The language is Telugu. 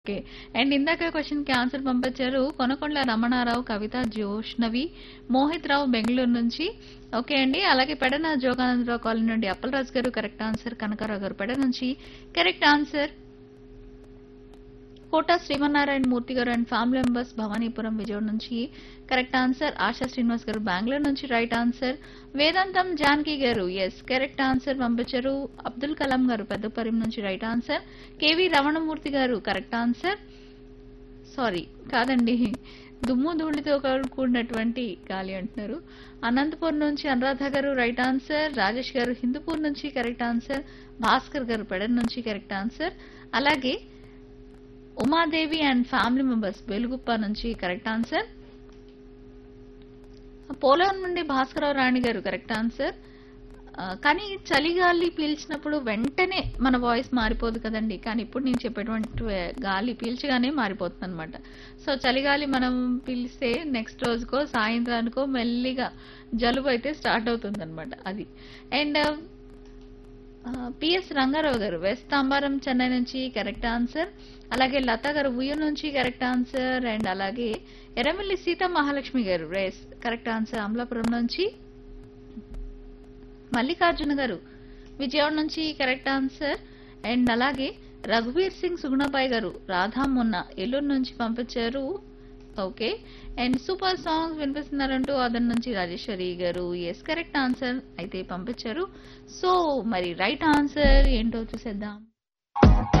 ఓకే. అండ్ ఇందాక క్వెషన్‌కి ఆన్సర్ పంపించారు. కొనకొండ్ల రమణారావు, కవిత, జోష్నవి, మోహిత్ రావు బెంగుళూరు నుంచి. ఓకే అండి. అలాగే పెడన జోగానందరావు కాలనీ నుండి అప్పలరాజు గారు కరెక్ట్ ఆన్సర్. కనకారావు గారు పెడ నుంచి correct answer. Kota Srimannarayana Murthy garu and family members Bhavanipuram Vijayawada నుంచి కరెక్ట్ ఆన్సర్. ఆశా శ్రీనివాస్ గారు బెంగళూరు నుంచి రైట్ ఆన్సర్. వేదాంతం జానకి గారు ఎస్ కరెక్ట్ ఆన్సర్ పంపించారు. అబ్దుల్ కలాం గారు పెద్దపరిం నుంచి రైట్ ఆన్సర్. కేవి రమణమూర్తి గారు కరెక్ట్ ఆన్సర్. సారీ కాదండి దుమ్ము ధూళితో కూడినటువంటి గాలి అంటున్నారు. అనంతపురం నుంచి అనురాధ గారు రైట్ ఆన్సర్. రాజేష్ గారు హిందూపూర్ నుంచి కరెక్ట్ ఆన్సర్. భాస్కర్ గారు పెడన్ నుంచి కరెక్ట్ ఆన్సర్. అలాగే Umadevi and family members Velugoppa నుంచి కరెక్ట్ ఆన్సర్. పోలవరం నుండి భాస్కరరావు రాణి గారు కరెక్ట్ ఆన్సర్. ఆ, కానీ చలిగాలి పీల్చినప్పుడు వెంటనే మన వాయిస్ మారిపోదు కదండి కానీ ఇప్పుడు నేను చెప్పేటువంటి గాలి పీల్చగానే మారిపోతుంది అనమాట సో చలిగాలి మనం పీలిస్తే నెక్స్ట్ రోజుకో సాయంత్రానికో మెల్లిగా జలుబు అయితే స్టార్ట్ అవుతుంది అనమాట అది అండ్ పిఎస్ రంగారావు గారు వెస్ట్ తాంబారం చెన్నై నుంచి కరెక్ట్ ఆన్సర్ అలాగే లత గారు ఉయ్యం నుంచి కరెక్ట్ ఆన్సర్ అండ్ అలాగే ఎర్రమిల్లి సీతా మహాలక్ష్మి గారు రేస్ కరెక్ట్ ఆన్సర్ అమలాపురం నుంచి మల్లికార్జున గారు విజయవాడ నుంచి కరెక్ట్ ఆన్సర్ అండ్ అలాగే రఘువీర్ సింగ్ సుగుణబాయ్ గారు రాధా మొన్న ఏలూరు నుంచి పంపించారు ఓకే అండ్ సూపర్ సాంగ్స్ వినిపిస్తున్నారంటూ అదన్ నుంచి రాజేశ్వరి గారు ఎస్ కరెక్ట్ ఆన్సర్ అయితే పంపించారు సో మరి రైట్ ఆన్సర్ ఏంటో చూసేద్దాం